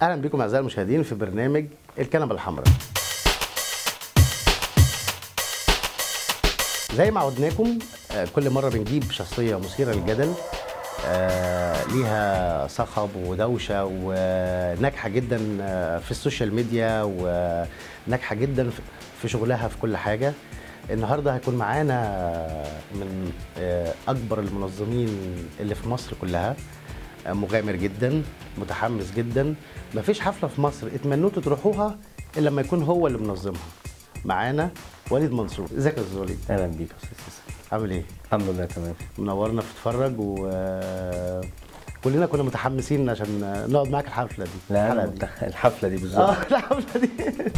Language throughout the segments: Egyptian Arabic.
اهلا بكم اعزائي المشاهدين في برنامج الكنبه الحمراء زي ما عودناكم آه، كل مره بنجيب شخصيه مثيره للجدل آه، ليها صخب ودوشه وناجحه جدا آه، في السوشيال ميديا وناجحه جدا في- في شغلها في كل حاجه النهارده هيكون معانا من آه، اكبر المنظمين اللي في مصر كلها آه، مغامر جدا متحمس جدا مفيش حفله في مصر اتمنوتوا تروحوها الا لما يكون هو اللي منظمها معانا وليد منصور ازيك يا استاذ وليد اهلا بيك يا استاذ سيسي. عامل ايه الحمد لله تمام منورنا في تتفرج و كلنا كنا متحمسين عشان نقعد معاك الحفله دي لا الحلقه أنا دي مت- الحفله دي بالظبط اه الحفله دي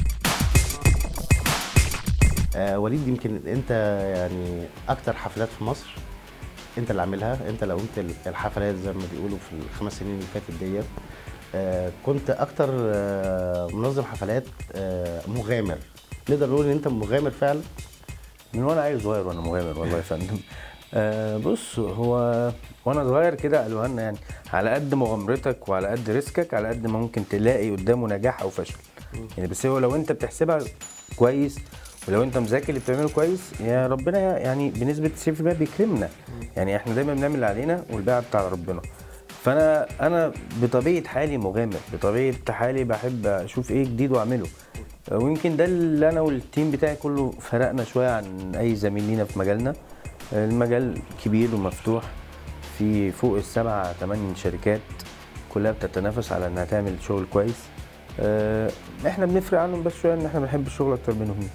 آه وليد يمكن انت يعني اكتر حفلات في مصر انت اللي عاملها انت اللي قمت الحفلات زي ما بيقولوا في الخمس سنين اللي فاتت ديت آه كنت اكتر آه منظم حفلات آه مغامر نقدر نقول ان انت مغامر فعلا من وانا عيل صغير وانا مغامر والله يا فندم آه بص هو وانا صغير كده قالوا لنا يعني على قد مغامرتك وعلى قد ريسكك على قد ما ممكن تلاقي قدامه نجاح او فشل يعني بس هو لو انت بتحسبها كويس ولو انت مذاكر اللي بتعمله كويس يا ربنا يعني بنسبه 90% بيكرمنا يعني احنا دايما بنعمل اللي علينا والباقي بتاع ربنا فانا انا بطبيعه حالي مغامر بطبيعه حالي بحب اشوف ايه جديد واعمله ويمكن ده اللي انا والتيم بتاعي كله فرقنا شويه عن اي زميل لينا في مجالنا المجال كبير ومفتوح في فوق السبع ثمان شركات كلها بتتنافس على انها تعمل شغل كويس آه، احنا بنفرق عنهم بس شويه ان احنا بنحب الشغل اكتر منهم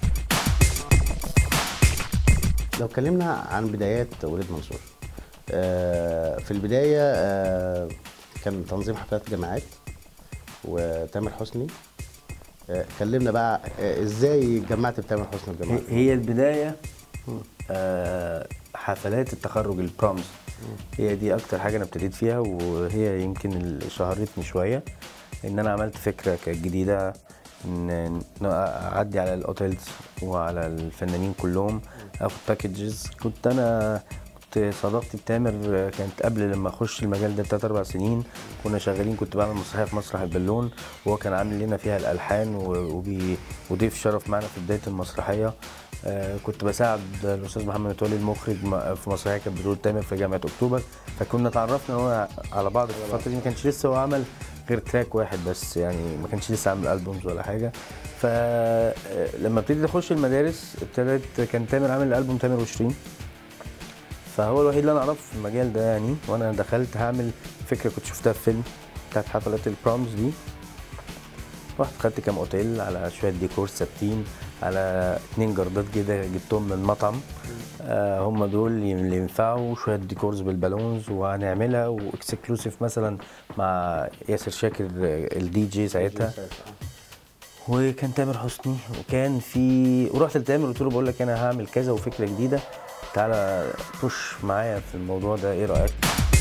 لو اتكلمنا عن بدايات وليد منصور آه، في البدايه آه، كان تنظيم حفلات جامعات وتامر حسني آه، كلمنا بقى آه، ازاي جمعت بتامر حسني الجامعات هي البدايه آه، حفلات التخرج البرومز هي دي اكتر حاجه انا ابتديت فيها وهي يمكن اللي شهرتني شويه ان انا عملت فكره كانت جديده ان إن اعدي على الاوتيلز وعلى الفنانين كلهم اخد باكجز كنت انا كنت صداقتي بتامر كانت قبل لما اخش المجال ده بتلات اربع سنين كنا شغالين كنت بعمل مسرحيه في مسرح البالون وهو كان عامل لنا فيها الالحان و- وبي- وضيف شرف معنا في بدايه المسرحيه آه، كنت بساعد الاستاذ محمد متولي المخرج م- في مسرحيه كانت بتقول تامر في جامعه اكتوبر فكنا اتعرفنا هو على بعض في الفتره دي ما كانش لسه هو عمل غير تراك واحد بس يعني ما كانش لسه عامل البومز ولا حاجه فلما ابتديت اخش المدارس ابتدت كان تامر عامل الالبوم تامر وشيرين فهو الوحيد اللي انا اعرفه في المجال ده يعني وانا دخلت هعمل فكره كنت شفتها في فيلم بتاعت حفلات البرومز دي رحت خدت كام اوتيل على شويه ديكور ثابتين على اتنين جردات كده جبتهم من مطعم آه هم دول اللي ينفعوا شويه ديكورز بالبالونز وهنعملها واكسكلوسيف مثلا مع ياسر شاكر آه، الدي جي ساعتها وكان تامر حسني وكان في ورحت لتامر قلت له بقول لك انا هعمل كذا وفكره جديده تعالى بوش معايا في الموضوع ده ايه رايك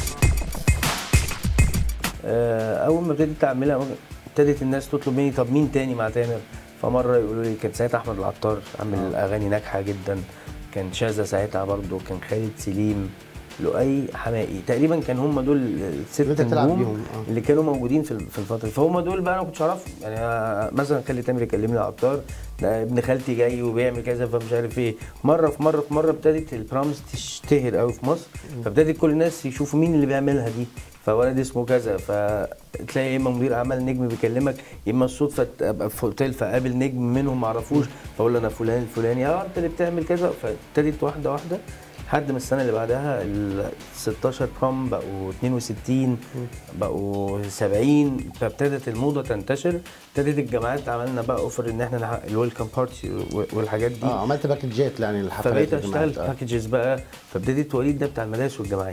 آه، اول ما ابتديت اعملها ابتدت الناس تطلب مني طب مين تاني مع تامر فمره يقولوا لي كان ساعتها احمد العطار عامل اغاني ناجحه جدا كان شاذة ساعتها برضه كان خالد سليم لؤي حمائي تقريبا كان هم دول الست اللي أنت بتلعب نجوم بيهم، آه. اللي كانوا موجودين في في الفتره دي. فهم دول بقى انا ما كنتش اعرفهم يعني أنا مثلا خالد تامر يكلمني العطار ده ابن خالتي جاي وبيعمل كذا فمش عارف ايه مره في مره في مره ابتدت البرامز تشتهر قوي في مصر فابتدت كل الناس يشوفوا مين اللي بيعملها دي فولد اسمه كذا فتلاقي يا اما مدير اعمال نجم بيكلمك يا اما الصدفه ابقى في اوتيل فقابل نجم منهم ما اعرفوش فاقول له انا فلان الفلاني اه انت اللي بتعمل كذا فابتدت واحده واحده لحد ما السنه اللي بعدها ال 16 بروم بقوا 62 بقوا 70 فابتدت الموضه تنتشر ابتدت الجامعات عملنا بقى اوفر ان احنا نحقق الويلكم بارتي والحاجات دي اه عملت باكجات يعني الحفلات فبقيت والجماعات. اشتغل آه. باكجز بقى فابتديت وليد ده بتاع المدارس والجامعات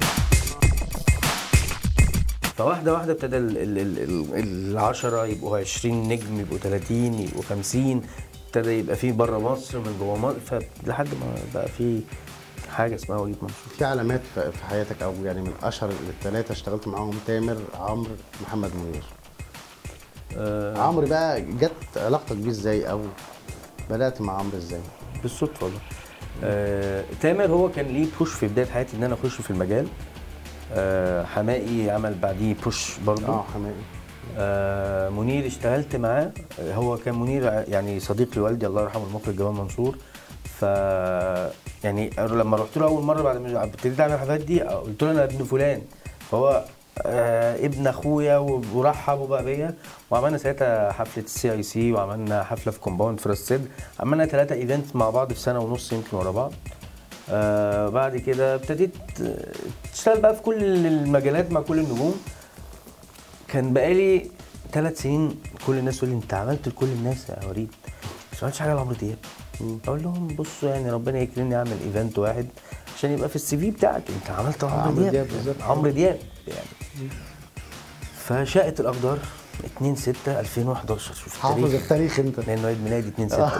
فواحده واحده ابتدى ال- ال- ال- ال- العشرة يبقوا 20 نجم يبقوا 30 يبقوا 50 ابتدى يبقى في بره مصر من جوه مصر فلحد ما بقى في حاجه اسمها وليد منصور في علامات في في حياتك او يعني من اشهر الثلاثه اشتغلت معاهم تامر عمرو محمد منير آه عمرو بقى جت علاقتك بيه ازاي او بدات مع عمرو ازاي بالصدفه والله آه تامر هو كان ليه بوش في بدايه حياتي ان انا اخش في المجال آه حمائي عمل بعديه بوش برضه اه حمائي آه منير اشتغلت معاه آه، هو كان منير ع- يعني صديق لوالدي الله يرحمه المخرج جمال منصور ف يعني لما رحت له اول مره بعد ما ابتديت اعمل الحفلات دي قلت له انا ابن فلان فهو آه ابن اخويا و- ورحب وبقى بيا وعملنا ساعتها حفله السي اي سي وعملنا حفله في كومباوند في راس سد عملنا ثلاثه ايفنت مع بعض في سنه ونص يمكن ورا بعض آه بعد كده ابتديت آه، اشتغل بقى في كل المجالات مع كل النجوم كان بقالي ثلاث سنين كل الناس تقول لي انت عملت لكل الناس يا وليد بس ما عملتش حاجه لعمرو دياب اقول لهم بصوا يعني ربنا يكرمني اعمل ايفنت واحد عشان يبقى في السي في بتاعك انت عملت عمرو عمرو دياب دياب بالظبط. عمرو دياب يعني فشاءت الاقدار 2 6 2011 شوف حافظ التاريخ التاريخ انت لان عيد ميلادي 2 6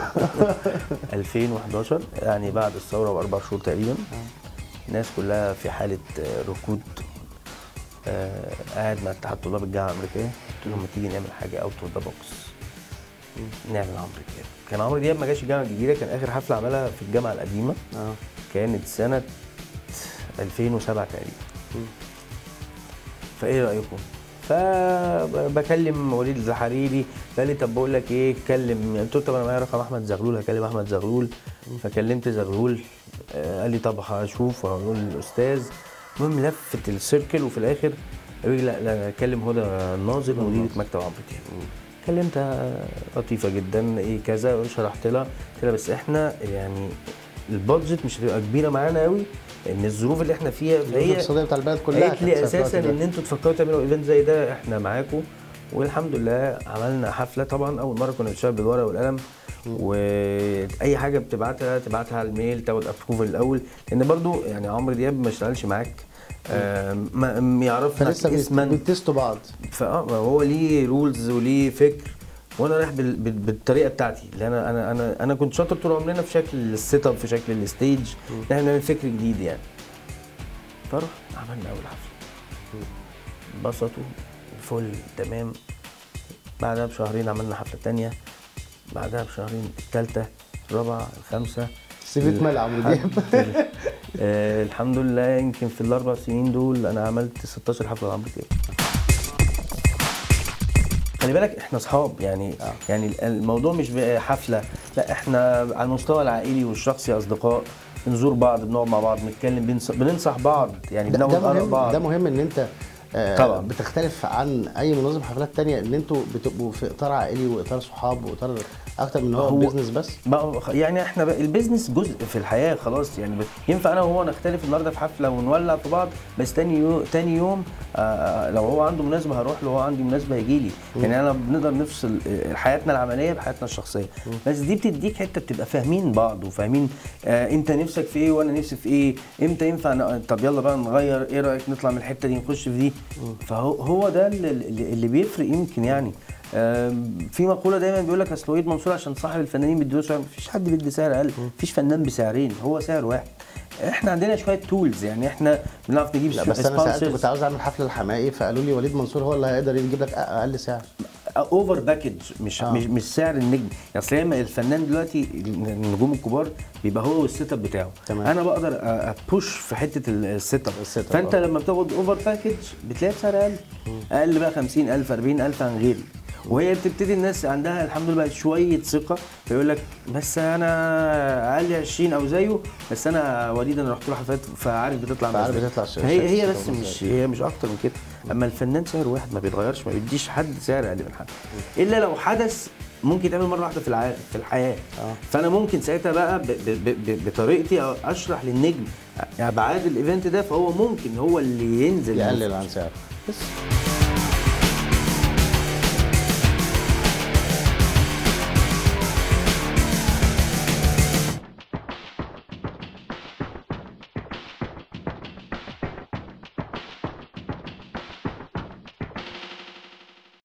2011 يعني بعد الثوره باربع شهور تقريبا الناس كلها في حاله آه، ركود آه، قاعد مع اتحاد طلاب الجامعه الامريكيه قلت لهم ما تيجي نعمل حاجه اوت اوف ذا بوكس نعمل عمرو دياب كان عمرو دياب ما جاش الجامعه الجديده كان اخر حفله عملها في الجامعه القديمه اه كانت سنه 2007 تقريبا فايه رايكم فبكلم وليد الزحريري قال لي طب بقول لك ايه كلم قلت له طب انا معايا رقم احمد زغلول هكلم احمد زغلول فكلمت زغلول آه، قال لي طب هشوف وهقول للاستاذ المهم لفت السيركل وفي الاخر قالوا لي لا لا كلم هدى الناظر مديره مكتب عمرو دياب كلمتها لطيفه جدا ايه كذا شرحت لها قلت لها بس احنا يعني البادجت مش هتبقى كبيره معانا قوي لان الظروف اللي احنا فيها الظروف فهي الاقتصاديه بتاع البلد كلها قالت لي كانت في الوقت اساسا ده. ان انتوا تفكروا تعملوا ايفنت زي ده احنا معاكم والحمد لله عملنا حفله طبعا اول مره كنا بنشتغل بالورقه والقلم واي حاجه بتبعتها تبعتها على الميل تاخد ابروفل الاول لان برضو يعني عمرو دياب ما اشتغلش معاك آه، ما ما يعرفنا فلسه بيت- اسما بيتستوا بعض فاه هو ليه رولز وليه فكر وانا رايح بال- بال- بالطريقه بتاعتي اللي انا انا انا انا كنت شاطر طول عمرنا في شكل السيت اب في شكل الستيج ان احنا نعمل فكر جديد يعني فرحنا عملنا اول حفله انبسطوا فل تمام بعدها بشهرين عملنا حفله تانية بعدها بشهرين الثالثه الرابعه الخامسه سيبت مال عمرو دياب آه الحمد لله يمكن في الاربع سنين دول انا عملت 16 حفله لعمرو دياب خلي بالك احنا اصحاب يعني آه. يعني الموضوع مش حفله لا احنا على المستوى العائلي والشخصي اصدقاء بنزور بعض بنقعد مع بعض بنتكلم بنص- بننصح بعض يعني ده, بناخد ده اراء مهم بعض ده مهم ان انت آه طبعا. بتختلف عن اي منظم حفلات تانية ان انتوا بتبقوا في اطار عائلي واطار صحاب واطار اكتر من هو هو- بيزنس بس بقى يعني احنا بقى البيزنس جزء في الحياه خلاص يعني ب- ينفع انا وهو نختلف النهارده في حفله ونولع في بعض بس تاني يوم تاني يوم آه لو هو عنده مناسبه هروح له هو عنده مناسبه هيجي لي يعني انا بنقدر نفصل آه، حياتنا العمليه بحياتنا الشخصيه بس دي بتديك حته بتبقى فاهمين بعض وفاهمين آه انت نفسك في ايه وانا نفسي في ايه امتى ينفع ن- طب يلا بقى نغير ايه رايك نطلع من الحته دي نخش في دي فهو هو ده اللي, اللي اللي بيفرق يمكن يعني آم، في مقوله دايما بيقول لك اصل وليد منصور عشان صاحب الفنانين بيدوا سعر مفيش حد بيدي سعر اقل مفيش فنان بسعرين هو سعر واحد احنا عندنا شويه تولز يعني احنا بنعرف نجيب لا بس انا سالت sponsors. كنت عاوز اعمل حفله الحمائي فقالوا لي وليد منصور هو اللي هيقدر يجيب لك اقل سعر اوفر باكج مش آه. آه. مش مش سعر النجم اصل هي الفنان دلوقتي النجوم الكبار بيبقى هو والسيت اب بتاعه تمام. انا بقدر ابوش في حته السيت اب السيت اب، فانت آه. لما بتاخد اوفر باكج بتلاقي بسعر اقل اقل بقى 50000 40000 عن غيري وهي بتبتدي الناس عندها الحمد لله بقى شويه ثقه فيقول لك بس انا اقل 20 او زيه بس انا وليد انا رحت له حفلات فعارف بتطلع فعارف إزاي. بتطلع ش- هي هي شكل بس ومزاج. مش هي مش اكتر من كده اما الفنان سعر واحد ما بيتغيرش ما بيديش حد سعر اقل من حد الا لو حدث ممكن يتعمل مره واحده في الع... في الحياه آه. فانا ممكن ساعتها بقى ب... ب... ب... بطريقتي أو اشرح للنجم ابعاد الايفنت ده فهو ممكن هو اللي ينزل يقلل عن سعر بس